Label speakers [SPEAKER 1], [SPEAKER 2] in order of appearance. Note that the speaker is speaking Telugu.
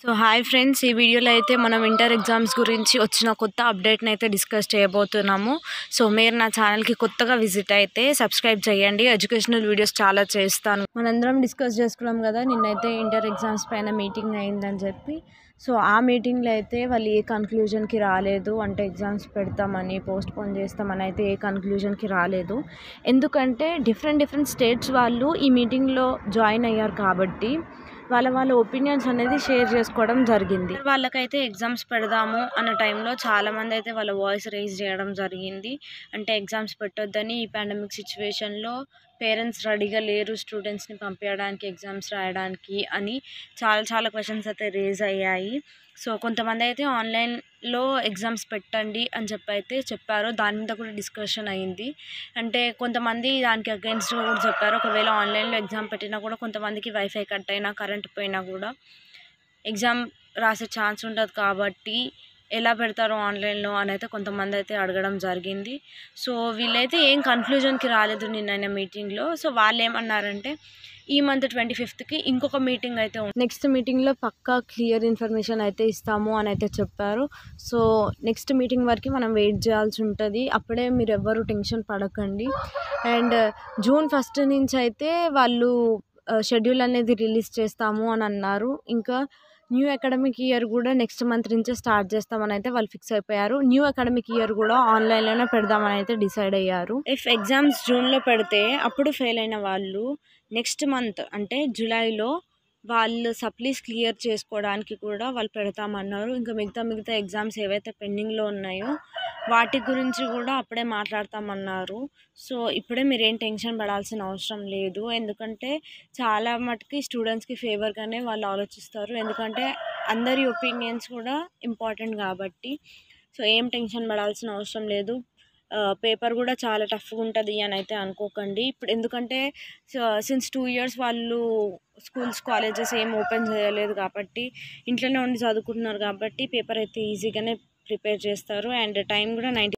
[SPEAKER 1] సో హాయ్ ఫ్రెండ్స్ ఈ వీడియోలో అయితే మనం ఇంటర్ ఎగ్జామ్స్ గురించి వచ్చిన కొత్త అప్డేట్ని అయితే డిస్కస్ చేయబోతున్నాము సో మీరు నా ఛానల్కి కొత్తగా విజిట్ అయితే సబ్స్క్రైబ్ చేయండి ఎడ్యుకేషనల్ వీడియోస్ చాలా చేస్తాను మనందరం డిస్కస్ చేసుకున్నాం కదా నిన్నైతే ఇంటర్ ఎగ్జామ్స్ పైన మీటింగ్ అయిందని చెప్పి సో ఆ మీటింగ్లో అయితే వాళ్ళు ఏ కన్క్లూజన్కి రాలేదు అంటే ఎగ్జామ్స్ పెడతామని పోస్ట్ పోన్ చేస్తామని అయితే ఏ కన్క్లూజన్కి రాలేదు ఎందుకంటే డిఫరెంట్ డిఫరెంట్ స్టేట్స్ వాళ్ళు ఈ మీటింగ్లో జాయిన్ అయ్యారు కాబట్టి వాళ్ళ వాళ్ళ ఒపీనియన్స్ అనేది షేర్ చేసుకోవడం జరిగింది వాళ్ళకైతే ఎగ్జామ్స్ పెడదాము అన్న టైంలో చాలామంది అయితే వాళ్ళ వాయిస్ రేజ్ చేయడం జరిగింది అంటే ఎగ్జామ్స్ పెట్టొద్దని ఈ పాండమిక్ సిచ్యువేషన్లో పేరెంట్స్ రెడీగా లేరు స్టూడెంట్స్ని పంపించడానికి ఎగ్జామ్స్ రాయడానికి అని చాలా చాలా క్వశ్చన్స్ అయితే రేజ్ అయ్యాయి సో కొంతమంది అయితే ఆన్లైన్లో ఎగ్జామ్స్ పెట్టండి అని చెప్పి అయితే చెప్పారు దాని మీద కూడా డిస్కషన్ అయింది అంటే కొంతమంది దానికి అగెన్స్ట్గా కూడా చెప్పారు ఒకవేళ ఆన్లైన్లో ఎగ్జామ్ పెట్టినా కూడా కొంతమందికి వైఫై కట్ అయినా కరెంట్ పోయినా కూడా ఎగ్జామ్ రాసే ఛాన్స్ ఉంటుంది కాబట్టి ఎలా పెడతారో ఆన్లైన్లో అని అయితే కొంతమంది అయితే అడగడం జరిగింది సో వీళ్ళైతే ఏం కన్క్లూజన్కి రాలేదు నిన్న మీటింగ్లో సో వాళ్ళు ఏమన్నారంటే ఈ మంత్ ట్వంటీ ఫిఫ్త్కి ఇంకొక మీటింగ్ అయితే నెక్స్ట్ మీటింగ్లో పక్కా క్లియర్ ఇన్ఫర్మేషన్ అయితే ఇస్తాము అని అయితే చెప్పారు సో నెక్స్ట్ మీటింగ్ వరకు మనం వెయిట్ చేయాల్సి ఉంటుంది అప్పుడే మీరు ఎవ్వరు టెన్షన్ పడకండి అండ్ జూన్ ఫస్ట్ నుంచి అయితే వాళ్ళు షెడ్యూల్ అనేది రిలీజ్ చేస్తాము అని అన్నారు ఇంకా న్యూ అకాడమిక్ ఇయర్ కూడా నెక్స్ట్ మంత్ నుంచే స్టార్ట్ చేస్తామని అయితే వాళ్ళు ఫిక్స్ అయిపోయారు న్యూ అకాడమిక్ ఇయర్ కూడా ఆన్లైన్లోనే పెడదామని అయితే డిసైడ్ అయ్యారు ఇఫ్ ఎగ్జామ్స్ జూన్లో పెడితే అప్పుడు ఫెయిల్ అయిన వాళ్ళు నెక్స్ట్ మంత్ అంటే జూలైలో వాళ్ళు సప్లీస్ క్లియర్ చేసుకోవడానికి కూడా వాళ్ళు పెడతామన్నారు ఇంకా మిగతా మిగతా ఎగ్జామ్స్ ఏవైతే పెండింగ్లో ఉన్నాయో వాటి గురించి కూడా అప్పుడే మాట్లాడతామన్నారు సో ఇప్పుడే మీరు ఏం టెన్షన్ పడాల్సిన అవసరం లేదు ఎందుకంటే చాలా మటుకి స్టూడెంట్స్కి ఫేవర్గానే వాళ్ళు ఆలోచిస్తారు ఎందుకంటే అందరి ఒపీనియన్స్ కూడా ఇంపార్టెంట్ కాబట్టి సో ఏం టెన్షన్ పడాల్సిన అవసరం లేదు పేపర్ కూడా చాలా టఫ్గా ఉంటుంది అని అయితే అనుకోకండి ఇప్పుడు ఎందుకంటే సిన్స్ టూ ఇయర్స్ వాళ్ళు స్కూల్స్ కాలేజెస్ ఏం ఓపెన్ చేయలేదు కాబట్టి ఇంట్లోనే ఉండి చదువుకుంటున్నారు కాబట్టి పేపర్ అయితే ఈజీగానే ప్రిపేర్ చేస్తారు అండ్ టైం కూడా నైంటీ